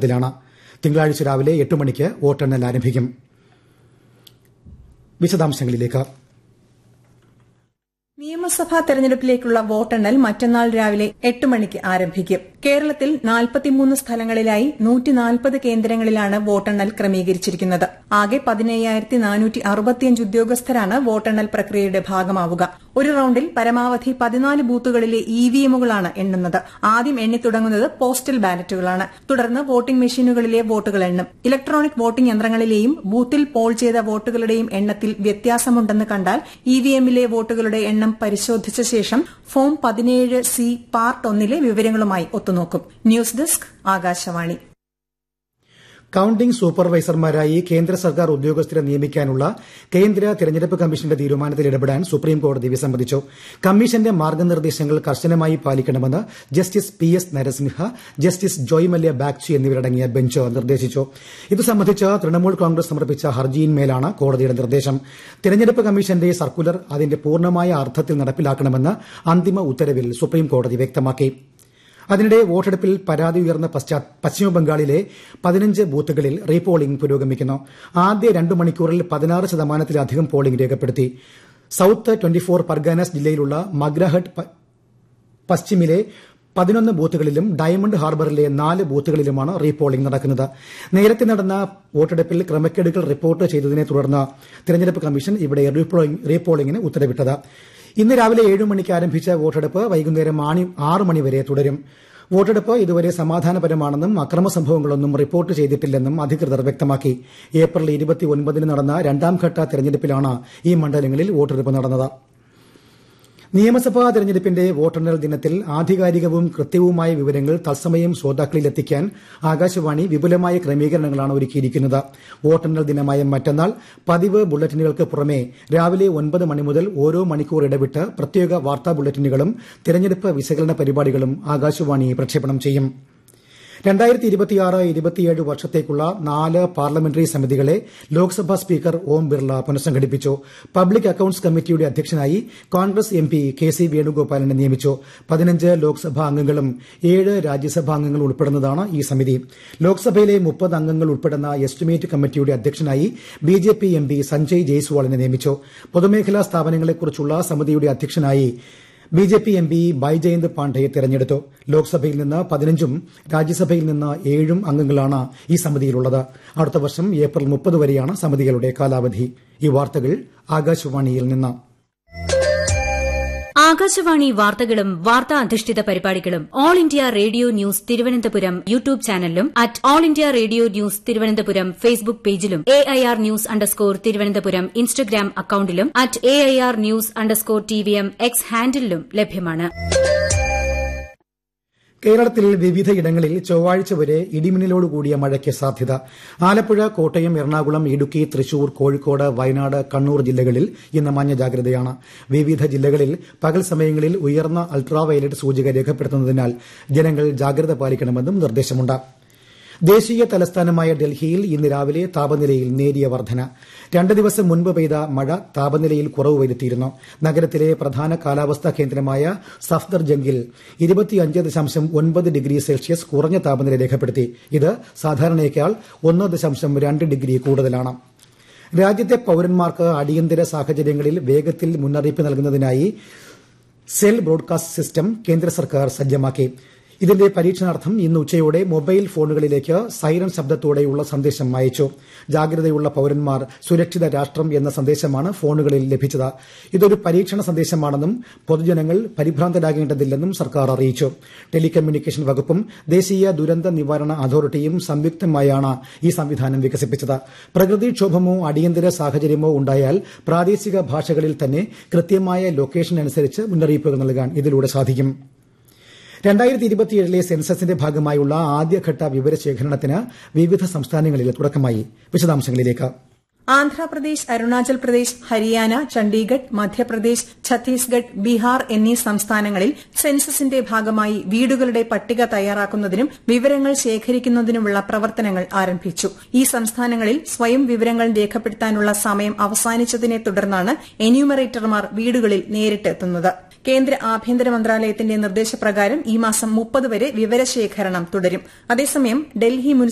പ്രചാരണത്തിലാണ് തിങ്കളാഴ്ച രാവിലെ എട്ട് മണിക്ക് വോട്ടെണ്ണൽ ആരംഭിക്കും വിശദാംശങ്ങളിലേക്ക് നിയമസഭാ തെരഞ്ഞെടുപ്പിലേക്കുള്ള വോട്ടെണ്ണൽ മറ്റന്നാൾ രാവിലെ എട്ട് മണിക്ക് ആരംഭിക്കും കേരളത്തിൽ നാൽപ്പത്തിമൂന്ന് സ്ഥലങ്ങളിലായി നൂറ്റിനാൽപ്പത് കേന്ദ്രങ്ങളിലാണ് വോട്ടെണ്ണൽ ക്രമീകരിച്ചിരിക്കുന്നത് ആകെ പതിനയ്യായിരത്തി നാനൂറ്റി അറുപത്തിയഞ്ച് ഉദ്യോഗസ്ഥരാണ് വോട്ടെണ്ണൽ പ്രക്രിയയുടെ ഭാഗമാവുക ഒരു റൌണ്ടിൽ പരമാവധി പതിനാല് ബൂത്തുകളിലെ ഇവിഎമ്മുകളാണ് എണ്ണുന്നത് ആദ്യം എണ്ണിത്തുടങ്ങുന്നത് പോസ്റ്റൽ ബാലറ്റുകളാണ് തുടർന്ന് വോട്ടിംഗ് മെഷീനുകളിലെ വോട്ടുകൾ എണ്ണും ഇലക്ട്രോണിക് വോട്ടിംഗ് യന്ത്രങ്ങളിലെയും ബൂത്തിൽ പോൾ ചെയ്ത വോട്ടുകളുടെയും എണ്ണത്തിൽ വ്യത്യാസമുണ്ടെന്ന് കണ്ടാൽ ഇവിഎമ്മിലെ വോട്ടുകളുടെ എണ്ണം പരിശോധിച്ച ശേഷം ഫോം പതിനേഴ് സി പാർട്ട് ഒന്നിലെ വിവരങ്ങളുമായി ഒത്തുനോക്കും ന്യൂസ് ഡെസ്ക് ആകാശവാണി കൌണ്ടിംഗ് സൂപ്പർവൈസർമാരായി കേന്ദ്ര സർക്കാർ ഉദ്യോഗസ്ഥരെ നിയമിക്കാനുള്ള കേന്ദ്ര തെരഞ്ഞെടുപ്പ് കമ്മീഷന്റെ തീരുമാനത്തിൽ ഇടപെടാൻ സുപ്രീംകോടതി വിസമ്മതിച്ചു കമ്മീഷന്റെ മാർഗ്ഗനിർദ്ദേശങ്ങൾ കർശനമായി പാലിക്കണമെന്ന് justice P S Narasimha justice Joymalya Bagchi എന്നിവരടങ്ങിയ ബെഞ്ച് നിർദ്ദേശിച്ചു ഇത് സംബന്ധിച്ച് തൃണമൂൽ കോൺഗ്രസ് സമർപ്പിച്ച ഹർജിയിന്മേലാണ് കോടതിയുടെ നിർദ്ദേശം തെരഞ്ഞെടുപ്പ് കമ്മീഷന്റെ സർക്കുലർ അതിന്റെ പൂർണ്ണമായ അർത്ഥത്തിൽ നടപ്പിലാക്കണമെന്ന് അന്തിമ ഉത്തരവിൽ സുപ്രീംകോടതി വ്യക്തമാക്കി അതിനിടെ വോട്ടെടുപ്പിൽ പരാതി ഉയർന്ന പശ്ചിമബംഗാളിലെ പതിനഞ്ച് ബൂത്തുകളിൽ റീപോളിംഗ് പുരോഗമിക്കുന്നു ആദ്യ രണ്ടു മണിക്കൂറിൽ പതിനാറ് ശതമാനത്തിലധികം പോളിംഗ് രേഖപ്പെടുത്തി സൌത്ത് ട്വന്റി ഫോർ പർഗാനസ് ജില്ലയിലുള്ള മഗ്രഹട്ട് പശ്ചിമിലെ പതിനൊന്ന് ബൂത്തുകളിലും ഡയമണ്ട് ഹാർബറിലെ നാല് ബൂത്തുകളിലുമാണ് റീപോളിംഗ് നടക്കുന്നത് നേരത്തെ നടന്ന വോട്ടെടുപ്പിൽ ക്രമക്കേടുകൾ റിപ്പോർട്ട് ചെയ്തതിനെ തുടർന്ന് തെരഞ്ഞെടുപ്പ് കമ്മീഷൻ ഇവിടെ റീപോളിംഗിന് ഉത്തരവിട്ടത് ഇന്ന് രാവിലെ ഏഴ് മണിക്ക് ആരംഭിച്ച വോട്ടെടുപ്പ് വൈകുന്നേരം ആറ് മണിവരെ തുടരും വോട്ടെടുപ്പ് ഇതുവരെ സമാധാനപരമാണെന്നും അക്രമ സംഭവങ്ങളൊന്നും റിപ്പോർട്ട് ചെയ്തിട്ടില്ലെന്നും അധികൃതർ വ്യക്തമാക്കി ഏപ്രിൽ ഇരുപത്തിയൊൻപതിന് നടന്ന രണ്ടാംഘട്ട തെരഞ്ഞെടുപ്പിലാണ് ഈ മണ്ഡലങ്ങളിൽ വോട്ടെടുപ്പ് നടന്നത് നിയമസഭാ തെരഞ്ഞെടുപ്പിന്റെ വോട്ടെണ്ണൽ ദിനത്തിൽ ആധികാരികവും കൃത്യവുമായ വിവരങ്ങൾ തത്സമയം ശ്രോതാക്കളിൽ എത്തിക്കാൻ ആകാശവാണി വിപുലമായ ക്രമീകരണങ്ങളാണ് ഒരുക്കിയിരിക്കുന്നത് വോട്ടെണ്ണൽ ദിനമായ മറ്റന്നാൾ പതിവ് ബുള്ളറ്റിനുകൾക്ക് പുറമെ രാവിലെ ഒൻപത് മണി മുതൽ ഓരോ മണിക്കൂർ ഇടവിട്ട് പ്രത്യേക വാർത്താ ബുള്ളറ്റിനുകളും തെരഞ്ഞെടുപ്പ് വിശകലന പരിപാടികളും ആകാശവാണി പ്രക്ഷേപണം ചെയ്യും രണ്ടായിരത്തി ഇരുപത്തിയാറ് ഇരുപത്തിയേഴ് വർഷത്തേക്കുള്ള നാല് പാർലമെന്ററി സമിതികളെ ലോക്സഭാ സ്പീക്കർ ഓം ബിർള പുനഃസംഘടിപ്പിച്ചു പബ്ലിക് അക്കൌണ്ട്സ് കമ്മിറ്റിയുടെ അധ്യക്ഷനായി Congress M P K C വേണുഗോപാലിനെ നിയമിച്ചു പതിനഞ്ച് ലോക്സഭാ അംഗങ്ങളും ഏഴ് രാജ്യസഭാ അംഗങ്ങളും ഉൾപ്പെടുന്നതാണ് ഈ സമിതി ലോക്സഭയിലെ മുപ്പത് അംഗങ്ങൾ ഉൾപ്പെടുന്ന എസ്റ്റിമേറ്റ് കമ്മിറ്റിയുടെ അധ്യക്ഷനായി B J P M P Sanjay ജയ്സ്വാളിനെ നിയമിച്ചു പൊതുമേഖലാ സ്ഥാപനങ്ങളെക്കുറിച്ചുള്ള സമിതിയുടെ അധ്യക്ഷനായി B J P M P Baijayant പാണ്ഡയെ തെരഞ്ഞെടുത്തു ലോക്സഭയിൽ നിന്ന് പതിനഞ്ചും രാജ്യസഭയിൽ നിന്ന് ഏഴും അംഗങ്ങളാണ് ഈ സമിതിയിലുള്ളത് അടുത്ത വർഷം ഏപ്രിൽ മുപ്പത് വരെയാണ് സമിതികളുടെ കാലാവധി ഈ വാർത്തകൾ ആകാശവാണിയിൽ നിന്ന് ആകാശവാണി വാർത്തകളും വാർത്താ അധിഷ്ഠിത പരിപാടികളും all India radio news Thiruvananthapuram YouTube ചാനലിലും at all India radio news Thiruvananthapuram Facebook പേജിലും A I R news underscore Thiruvananthapuram Instagram അക്കൌണ്ടിലും at A I R news underscore T V M X ഹാൻഡിലും ലഭ്യമാണ് കേരളത്തിൽ വിവിധയിടങ്ങളിൽ ചൊവ്വാഴ്ച വരെ ഇടിമിന്നലോടുകൂടിയ മഴയ്ക്ക് സാധ്യത ആലപ്പുഴ കോട്ടയം എറണാകുളം ഇടുക്കി തൃശൂർ കോഴിക്കോട് വയനാട് കണ്ണൂർ ജില്ലകളിൽ ഇന്ന് മഞ്ഞ ജാഗ്രതയാണ് വിവിധ ജില്ലകളിൽ പകൽ സമയങ്ങളിൽ ഉയർന്ന അൾട്രാവയലറ്റ് സൂചിക രേഖപ്പെടുത്തുന്നതിനാൽ ജനങ്ങൾ ജാഗ്രത പാലിക്കണമെന്നും നിർദ്ദേശമുണ്ട് ദേശീയ തലസ്ഥാനമായ ഡൽഹിയിൽ ഇന്ന് രാവിലെ താപനിലയിൽ നേരിയ വർധന രണ്ട് ദിവസം മുൻപ് പെയ്ത മഴ താപനിലയിൽ കുറവ് വരുത്തിയിരുന്നു നഗരത്തിലെ പ്രധാന കാലാവസ്ഥാ കേന്ദ്രമായ സഫ്ദർജംഗിൽ ഡിഗ്രി സെൽഷ്യസ് കുറഞ്ഞ താപനില രേഖപ്പെടുത്തി ഇത് സാധാരണയേക്കാൾ ഒന്ന് ദശാംശം രണ്ട് ഡിഗ്രി കൂടുതലാണ് രാജ്യത്തെ പൌരന്മാർക്ക് അടിയന്തര സാഹചര്യങ്ങളിൽ വേഗത്തിൽ മുന്നറിയിപ്പ് നൽകുന്നതിനായി സെൽ ബ്രോഡ്കാസ്റ്റ് സിസ്റ്റം കേന്ദ്ര സർക്കാർ സജ്ജമാക്കി ഇതിന്റെ പരീക്ഷണാർത്ഥം ഇന്ന് ഉച്ചയോടെ മൊബൈൽ ഫോണുകളിലേക്ക് സൈറൺ ശബ്ദത്തോടെയുള്ള സന്ദേശം അയച്ചു ജാഗ്രതയുള്ള പൌരന്മാർ സുരക്ഷിത രാഷ്ട്രം എന്ന സന്ദേശമാണ് ഫോണുകളിൽ ലഭിച്ചത് ഇതൊരു പരീക്ഷണ സന്ദേശമാണെന്നും പൊതുജനങ്ങൾ പരിഭ്രാന്തരാകേണ്ടതില്ലെന്നും സർക്കാർ അറിയിച്ചു ടെലികമ്മ്യൂണിക്കേഷൻ വകുപ്പും ദേശീയ ദുരന്ത നിവാരണ അതോറിറ്റിയും സംയുക്തമായാണ് ഈ സംവിധാനം വികസിപ്പിച്ചത് പ്രകൃതിക്ഷോഭമോ അടിയന്തര സാഹചര്യമോ ഉണ്ടായാൽ പ്രാദേശിക ഭാഷകളിൽ തന്നെ കൃത്യമായ ലൊക്കേഷൻ അനുസരിച്ച് മുന്നറിയിപ്പുകൾ നൽകാൻ ഇതിലൂടെ സാധിക്കും രണ്ടായിരത്തി ഇരുപത്തിയേഴിലെ സെൻസസിന്റെ ഭാഗമായുള്ള ആദ്യഘട്ട വിവരശേഖരണത്തിന് വിവിധ സംസ്ഥാനങ്ങളിൽ തുടക്കമായി വിശദാംശങ്ങളിലേക്ക് ആന്ധ്രാപ്രദേശ് അരുണാചൽ പ്രദേശ് ഹരിയാന ചണ്ഡീഗഡ് മധ്യപ്രദേശ് ഛത്തീസ്ഗഡ് ബീഹാർ എന്നീ സംസ്ഥാനങ്ങളിൽ സെൻസസിന്റെ ഭാഗമായി വീടുകളുടെ പട്ടിക തയ്യാറാക്കുന്നതിനും വിവരങ്ങൾ ശേഖരിക്കുന്നതിനുമുള്ള പ്രവർത്തനങ്ങൾ ആരംഭിച്ചു ഈ സംസ്ഥാനങ്ങളിൽ സ്വയം വിവരങ്ങൾ രേഖപ്പെടുത്താനുള്ള സമയം അവസാനിച്ചതിനെ തുടർന്നാണ് എന്യൂമറേറ്റർമാർ വീടുകളിൽ നേരിട്ടെത്തുന്നത് കേന്ദ്ര ആഭ്യന്തര മന്ത്രാലയത്തിന്റെ നിർദ്ദേശപ്രകാരം ഈ മാസം മുപ്പത് വരെ വിവരശേഖരണം തുടരും അതേസമയം ഡൽഹി